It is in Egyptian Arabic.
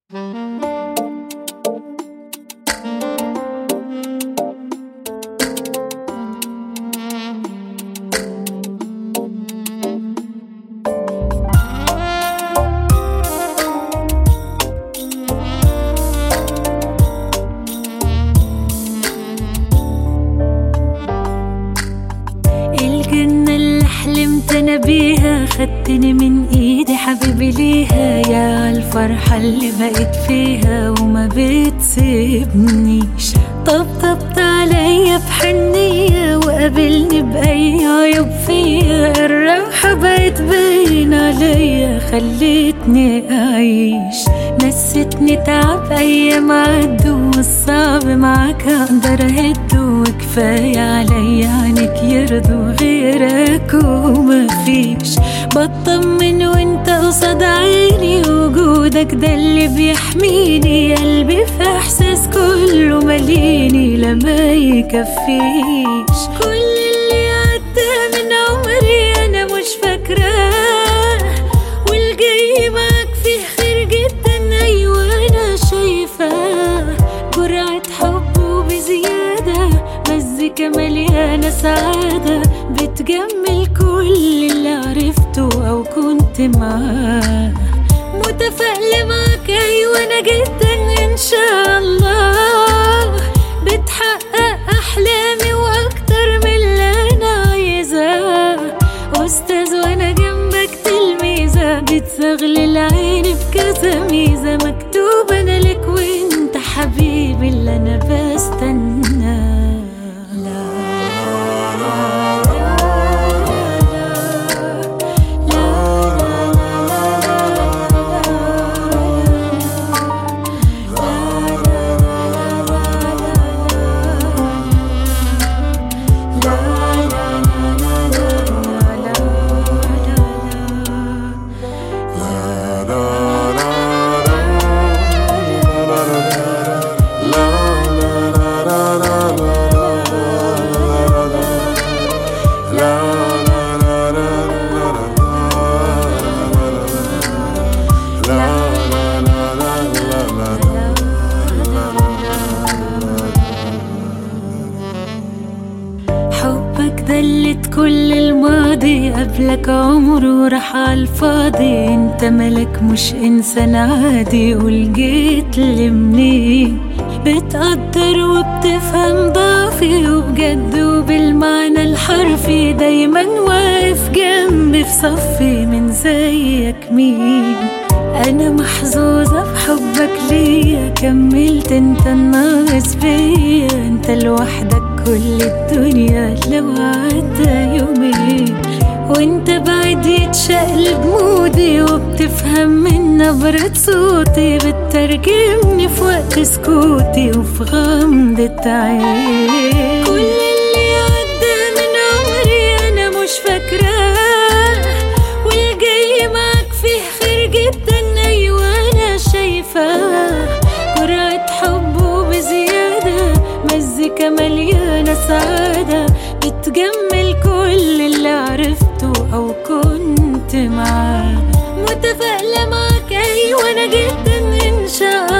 خدتني من ايدي حبيبي ليها يا الفرحة اللي بقيت فيها وما بتسيبنيش طبطبت عليا بحنية وقابلني بأي عيوب فيا الراحة بقت باين عليا خلتني أعيش نستني تعب أيام عدوا والصعب معاك أقدر أهده وكفاية عليا عنك يرضوا غيرك ومفيش بطمن وانت قصاد عيني وجودك ده اللي بيحميني قلبي في احساس كله مليني لما يكفيش كل اللي عدى من عمري انا مش فاكراه والجاي معاك فيه خير جدا ايوه انا شايفاه جرعة حب وبزيادة مزيكا مليانة سعادة بتجمل كل اللي عرفته او كنت معاه متفائلة معاك ايوه انا جدا ان شاء الله بتحقق احلامي واكتر من اللي انا عايزاه استاذ وانا جنبك تلميذة بتزغلل عيني بكذا ميزة مكتوب انا لك وانت حبيبي اللي انا بستناه لا حبك دلت كل الماضي قبلك عمره راح عالفاضي انت ملك مش انسان عادي قول جيت لمنين بتقدر وبتفهم ضعفي وبجد وبالمعنى الحرفي دايما واقف جنبي في صفي من زيك مين انا محظوظة بحبك ليا كملت انت الناقص بيا انت لوحدك كل الدنيا لو عدى يومين وانت بعد يتشقلب مودي وبتفهم من نبرة صوتي بتترجمني في وقت سكوتي وفي غمضة عين كل اللي عدى من عمري انا مش فاكراه والجاي معاك فيه خير جدا ايوه انا شايفاه جرعة حب وبزيادة مزيكا مليانة سعادة بتجمل كل اللي عرفته او كنت معاه متفائلة معاك ايوه انا جدا ان شاء